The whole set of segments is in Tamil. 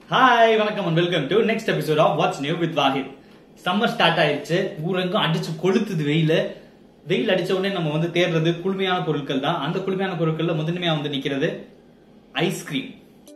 ஹாய் வணக்கம் and welcome to next episode of what's new with Wahid summer start ஆயிடுச்சு ஊரெங்கும் அடிச்சு கொளுத்துது வெயில வெயில் அடிச்ச உடனே நம்ம வந்து தேடுறது குளுமையான பொருட்கள் தான் அந்த குளுமையான பொருட்கள்ல முதன்மையா வந்து நிக்கிறது ஐஸ்கிரீம்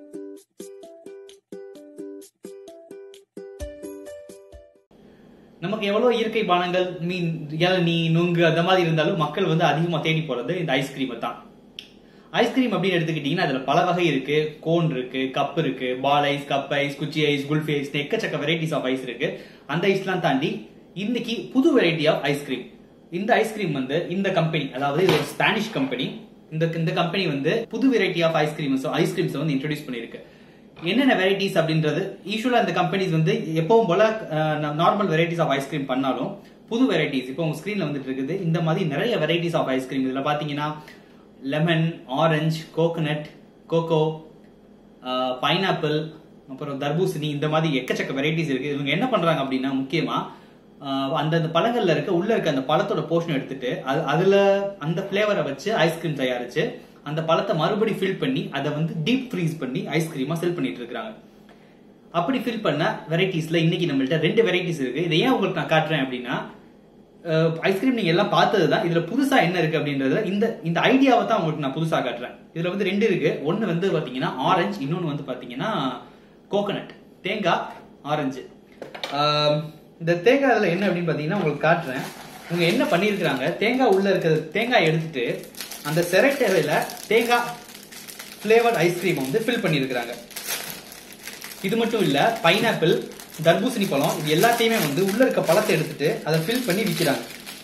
நமக்கு எவ்வளவு இயற்கை பானங்கள் மீன் இளநீ நுங்கு அந்த மாதிரி இருந்தாலும் மக்கள் வந்து அதிகமா தேடி போறது இந்த ஐஸ்கிரீமை தான் ஐஸ்கிரீம் அப்படின்னு எடுத்துக்கிட்டீங்கன்னா அதுல பல வகை இருக்கு கோன் இருக்கு கப் இருக்கு பால் ஐஸ் கப் ஐஸ் குச்சி ஐஸ் குல்ஃபி ஐஸ் எக்கச்சக்க வெரைட்டிஸ் ஆஃப் ஐஸ் இருக்கு அந்த ஐஸ்லாம் தாண்டி இன்னைக்கு புது வெரைட்டி ஆஃப் ஐஸ்கிரீம் இந்த ஐஸ்கிரீம் வந்து இந்த கம்பெனி அதாவது இது ஒரு ஸ்பானிஷ் கம்பெனி இந்த இந்த கம்பெனி வந்து புது வெரைட்டி ஆஃப் ஐஸ்கிரீம்ஸ் ஐஸ்கிரீம்ஸ் வந்து இன்ட்ரோடியூஸ் பண்ணிருக்கு என்னென்ன வெரைட்டிஸ் அப்படின்றது யூஸ்வலா இந்த கம்பெனிஸ் வந்து எப்பவும் போல நார்மல் வெரைட்டிஸ் ஆஃப் ஐஸ்கிரீம் பண்ணாலும் புது வெரைட்டிஸ் இப்போ உங்க ஸ்கிரீன்ல வந்துட்டு இருக்குது இந்த மாதிரி நிறைய வெரைட்டிஸ் ஆஃப் ஐஸ்கிரீம் இதுல பாத்தீங்கன்னா lemon orange coconut cocoa pineapple அப்புறம் தர்பூசணி இந்த மாதிரி எக்கச்சக்க வெரைட்டிஸ் இருக்கு இவங்க என்ன பண்றாங்க அப்படின்னா முக்கியமா அந்தந்த பழங்கள்ல இருக்க உள்ள இருக்க அந்த பழத்தோட போர்ஷன் எடுத்துட்டு அது அதுல அந்த பிளேவரை வச்சு ஐஸ்கிரீம் தயாரிச்சு அந்த பழத்தை மறுபடி ஃபில் பண்ணி அதை வந்து டீப் ஃப்ரீஸ் பண்ணி ஐஸ்கிரீமா செல் பண்ணிட்டு இருக்காங்க அப்படி ஃபில் பண்ண வெரைட்டிஸ்ல இன்னைக்கு நம்மள்ட்ட ரெண்டு வெரைட்டிஸ் இருக்கு இதை ஏன் உங்களுக்கு நான் காட்டுறேன் அப்படின்னா ஐஸ்கிரீம் நீங்க எல்லாம் பார்த்தது தான் இதுல புதுசா என்ன இருக்கு அப்படின்றத இந்த இந்த ஐடியாவை தான் உங்களுக்கு நான் புதுசா காட்டுறேன் இதுல வந்து ரெண்டு இருக்கு ஒன்னு வந்து பாத்தீங்கன்னா ஆரஞ்சு இன்னொன்னு வந்து பாத்தீங்கன்னா கோகனட் தேங்காய் ஆரஞ்சு இந்த தேங்காய் இதுல என்ன அப்படின்னு பாத்தீங்கன்னா உங்களுக்கு காட்டுறேன் இவங்க என்ன பண்ணிருக்கிறாங்க தேங்காய் உள்ள இருக்கிற தேங்காய் எடுத்துட்டு அந்த செரட்டையில தேங்காய் பிளேவர்ட் ஐஸ்கிரீம் வந்து ஃபில் பண்ணிருக்கிறாங்க இது மட்டும் இல்ல பைனாப்பிள் தர்பூசணி பழம் இது எல்லாத்தையுமே வந்து உள்ள இருக்க பழத்தை எடுத்துட்டு அதை ஃபில் பண்ணி விற்கிறாங்க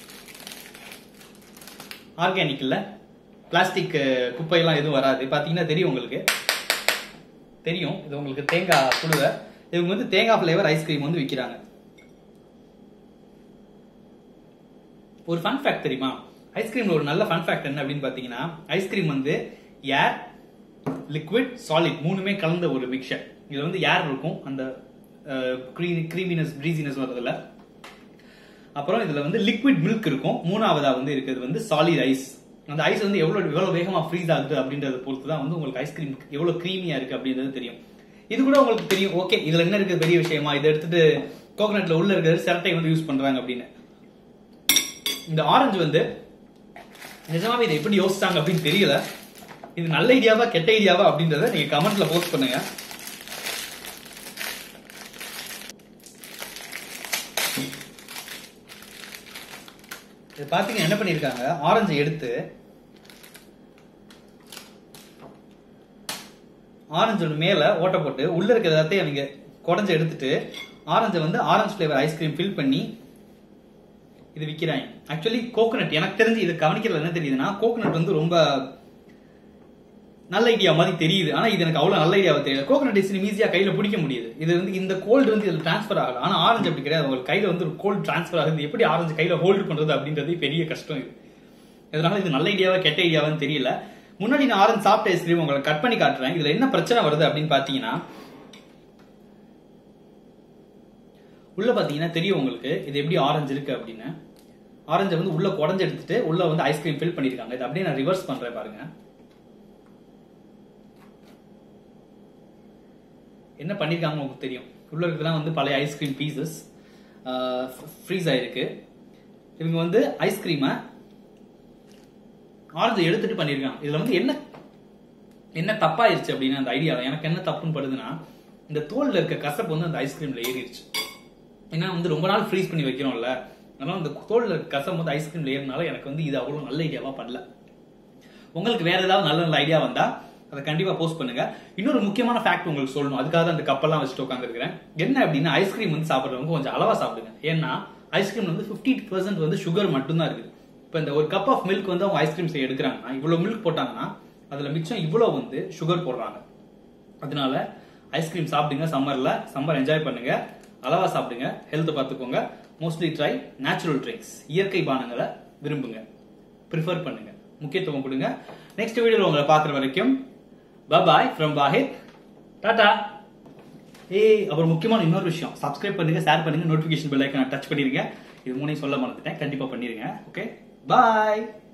ஆர்கானிக் இல்ல பிளாஸ்டிக் குப்பையெல்லாம் எதுவும் வராது பாத்தீங்கன்னா தெரியும் உங்களுக்கு தெரியும் இது உங்களுக்கு தேங்காய் புழுவை இவங்க வந்து தேங்காய் ஃபிளேவர் ஐஸ்கிரீம் வந்து விற்கிறாங்க ஒரு ஃபன் ஃபேக்ட் தெரியுமா ஐஸ்கிரீம்ல ஒரு நல்ல ஃபன் ஃபேக்ட் என்ன அப்படின்னு பாத்தீங்கன்னா ஐஸ்கிரீம் வந்து ஏர் லிக்விட் சாலிட் மூணுமே கலந்த ஒரு மிக்சர் இதுல வந்து ஏர் இருக்கும் அந்த கிரீமினஸ் ப்ரீசினஸ் வரதுல அப்புறம் இதுல வந்து லிக்விட் மில்க் இருக்கும் மூணாவதா வந்து இருக்கிறது வந்து சாலிட் ஐஸ் அந்த ஐஸ் வந்து எவ்வளவு எவ்வளவு வேகமா ஃப்ரீஸ் ஆகுது அப்படின்றத பொறுத்து தான் வந்து உங்களுக்கு ஐஸ்கிரீம் எவ்வளவு கிரீமியா இருக்கு அப்படின்றது தெரியும் இது கூட உங்களுக்கு தெரியும் ஓகே இதுல என்ன இருக்குது பெரிய விஷயமா இதை எடுத்துட்டு கோகனட்ல உள்ள இருக்கிறது சிரட்டை வந்து யூஸ் பண்றாங்க அப்படின்னு இந்த ஆரஞ்சு வந்து நிஜமாவே இதை எப்படி யோசிச்சாங்க அப்படின்னு தெரியல இது நல்ல ஐடியாவா கெட்ட ஐடியாவா அப்படின்றத நீங்க கமெண்ட்ல போஸ்ட் பண்ணுங்க இது பாத்தீங்கன்னா என்ன பண்ணிருக்காங்க ஆரஞ்சை எடுத்து ஆரஞ்சோட மேல ஓட்ட போட்டு உள்ள இருக்க எல்லாத்தையும் அவங்க குடஞ்சு எடுத்துட்டு ஆரஞ்சை வந்து ஆரஞ்சு ஃபிளேவர் ஐஸ்கிரீம் ஃபில் பண்ணி இது விற்கிறாங்க ஆக்சுவலி கோகனட் எனக்கு தெரிஞ்சு இது கவனிக்கிறது என்ன தெரியுதுன்னா கோகனட் வந்து ரொம்ப நல்ல ஐடியா மாதிரி தெரியுது ஆனா இது எனக்கு அவ்வளவு நல்ல ஐடியாவை தெரியாது கோகனட் ஐஸ்கிரீம் ஈஸியா கையில பிடிக்க முடியுது இது வந்து இந்த கோல்டு வந்து இதுல டிரான்ஸ்பர் ஆகல ஆனா ஆரஞ்சு அப்படி கிடையாது உங்களுக்கு கையில வந்து ஒரு கோல்டு டிரான்ஸ்பர் ஆகுது எப்படி ஆரஞ்சு கையில ஹோல்டு பண்றது அப்படின்றது பெரிய கஷ்டம் இது இதனால இது நல்ல ஐடியாவா கெட்ட ஐடியாவான்னு தெரியல முன்னாடி நான் ஆரஞ்சு சாப்பிட்ட ஐஸ்கிரீம் உங்களை கட் பண்ணி காட்டுறேன் இதுல என்ன பிரச்சனை வருது அப்படின்னு பாத்தீங்கன்னா உள்ள பாத்தீங்கன்னா தெரியும் உங்களுக்கு இது எப்படி ஆரஞ்சு இருக்கு அப்படின்னு ஆரஞ்சை வந்து உள்ள குடஞ்சு எடுத்துட்டு உள்ள வந்து ஐஸ்கிரீம் ஃபில் பண்ணிருக்காங்க இது அப்படியே நான் ரிவர்ஸ் பண்றேன் பாருங்க என்ன பண்ணிருக்காங்க உங்களுக்கு தெரியும் உள்ள இருக்கிறதெல்லாம் வந்து பழைய ஐஸ்கிரீம் பீசஸ் ஃப்ரீஸ் ஆயிருக்கு இவங்க வந்து ஐஸ்கிரீமை ஆரஞ்சு எடுத்துட்டு பண்ணிருக்காங்க இதுல வந்து என்ன என்ன தப்பாயிருச்சு அப்படின்னு அந்த ஐடியா எனக்கு என்ன தப்புன்னு படுதுன்னா இந்த தோல்ல இருக்க கசப்பு வந்து அந்த ஐஸ்கிரீம்ல ஏறிடுச்சு ஏன்னா வந்து ரொம்ப நாள் ஃப்ரீஸ் பண்ணி வைக்கிறோம்ல அதனால அந்த தோல்ல கசம் வந்து ஐஸ்கிரீம்ல ஏறினால எனக்கு வந்து இது அவ்வளவு நல்ல ஐடியாவா பண்ணல உங்களுக்கு வேற ஏதாவது நல்ல நல்ல ஐடியா வந்தா அதை கண்டிப்பா போஸ்ட் பண்ணுங்க இன்னொரு முக்கியமான ஃபேக்ட் உங்களுக்கு சொல்லணும் அதுக்காக தான் அந்த கப்பெல்லாம் வச்சுட்டு உட்காந்துருக்கிறேன் என்ன அப்படின்னா ஐஸ்கிரீம் வந்து சாப்பிடுறவங்க கொஞ்சம் அளவா சாப்பிடுங்க ஏன்னா ஐஸ்கிரீம் வந்து பிப்டி பர்சன்ட் வந்து சுகர் மட்டும்தான் இருக்குது இப்போ இந்த ஒரு கப் ஆஃப் மில்க் வந்து அவங்க ஐஸ்கிரீம் செய்ய எடுக்கிறாங்கன்னா இவ்வளவு மில்க் போட்டாங்கன்னா அதுல மிச்சம் இவ்வளவு வந்து சுகர் போடுறாங்க அதனால ஐஸ்கிரீம் சாப்பிடுங்க சம்மர்ல சம்மர் என்ஜாய் பண்ணுங்க அளவா சாப்பிடுங்க ஹெல்த் பார்த்துக்கோங்க மோஸ்ட்லி ட்ரை நேச்சுரல் ட்ரிங்க்ஸ் இயற்கை பானங்களை விரும்புங்க ப்ரிஃபர் பண்ணுங்க முக்கியத்துவம் கொடுங்க நெக்ஸ்ட் வீடியோல உங்களை பார்க்குற வரைக்கும் பாய் ஃப்ரம் பாஹித் டாடா ஏய் அப்புறம் முக்கியமான இன்னொரு விஷயம் சப்ஸ்கிரைப் பண்ணுங்க ஷேர் பண்ணுங்க நோட்டிபிகேஷன் பெல் ஐக்கன் டச் பண்ணிருங்க இது மூணையும் சொல்ல மறந்துட்டேன் கண்டிப்பா பண்ணிருங்க ஓகே பாய்